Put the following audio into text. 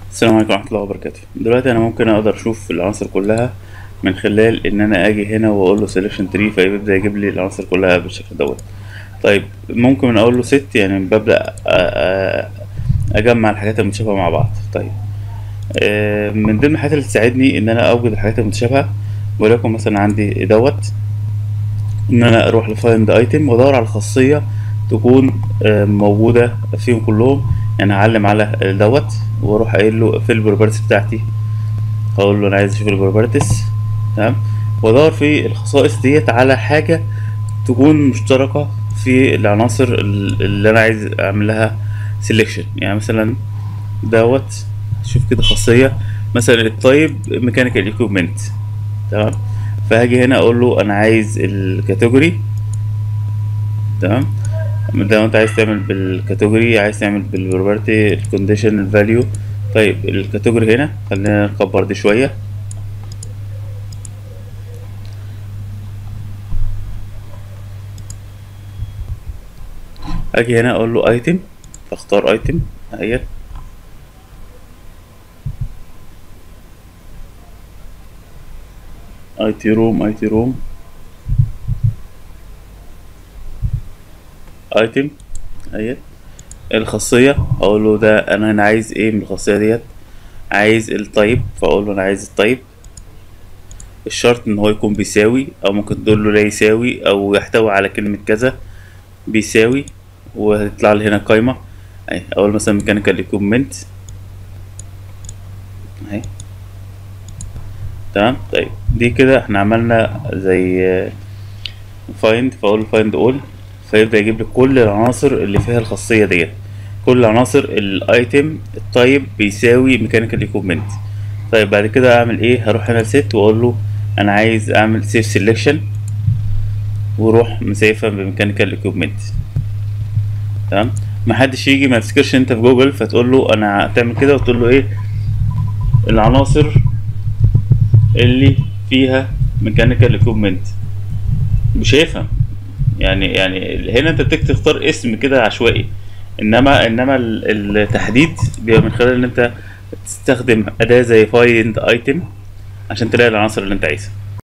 السلام عليكم ورحمة الله وبركاته دلوقتي أنا ممكن أقدر أشوف العناصر كلها من خلال إن أنا أجي هنا وأقول له سيلكشن تري فيبدأ يجيب لي العناصر كلها بالشكل دوت طيب ممكن أقول له ست يعني ببدأ أ- أ- أجمع الحاجات المتشابهة مع بعض طيب آه، من ضمن الحاجات اللي تساعدني إن أنا أوجد الحاجات المتشابهة وليكن مثلا عندي دوت إن أنا أروح لفايند أيتم وأدور على خاصية تكون آه، موجودة فيهم كلهم يعني هعلم على دوت واروح قايل له في البروبرتيز بتاعتي هقول له انا عايز اشوف البروبرتيز تمام وادور في الخصائص ديت على حاجه تكون مشتركه في العناصر ال- اللي انا عايز اعمل لها سيلكشن يعني مثلا دوت شوف كده خاصيه مثلا الطيب ميكانيكال ايكويبمنت تمام فهاجي هنا اقول له انا عايز الكاتيجوري تمام ده انت عايز تعمل بالكاتيجوري عايز تعمل بالبروبرتي الكونديشن الفاليو طيب الكاتيجوري هنا خلينا نكبر دي شويه اجي هنا اقول له ايتم اختار ايتم اهيت اي تي روم اي تي روم ايتم اهيت الخاصية اقول له ده انا هنا عايز ايه من الخاصية ديت عايز التايب فاقول له انا عايز التايب الشرط ان هو يكون بيساوي او ممكن تقول له لا يساوي او يحتوي على كلمة كذا بيساوي وهتطلع لي هنا قايمة اهي اول مثلا ميكانيكال ايكوبمنت اهي تمام طيب دي كده احنا عملنا زي فايند فاقول فايند اول فيبدأ يجيب لي كل العناصر اللي فيها الخاصية ديت كل عناصر الايتم الطيب بيساوي ميكانيكال ايكوبمنت طيب بعد كده اعمل ايه هروح هنا لست واقول له انا عايز اعمل سيف سيلكشن وروح مسيفها بميكانيكال ايكوبمنت تمام محدش يجي ما تفتكرش انت في جوجل فتقول له انا هتعمل كده وتقول له ايه العناصر اللي فيها ميكانيكال ايكوبمنت مش هيفهم يعني يعني هنا انت بتك تختار اسم كده عشوائي انما انما ال- التحديد بيبقى من خلال ان انت تستخدم اداه زي فايند ايتم عشان تلاقي العناصر اللي انت عايزها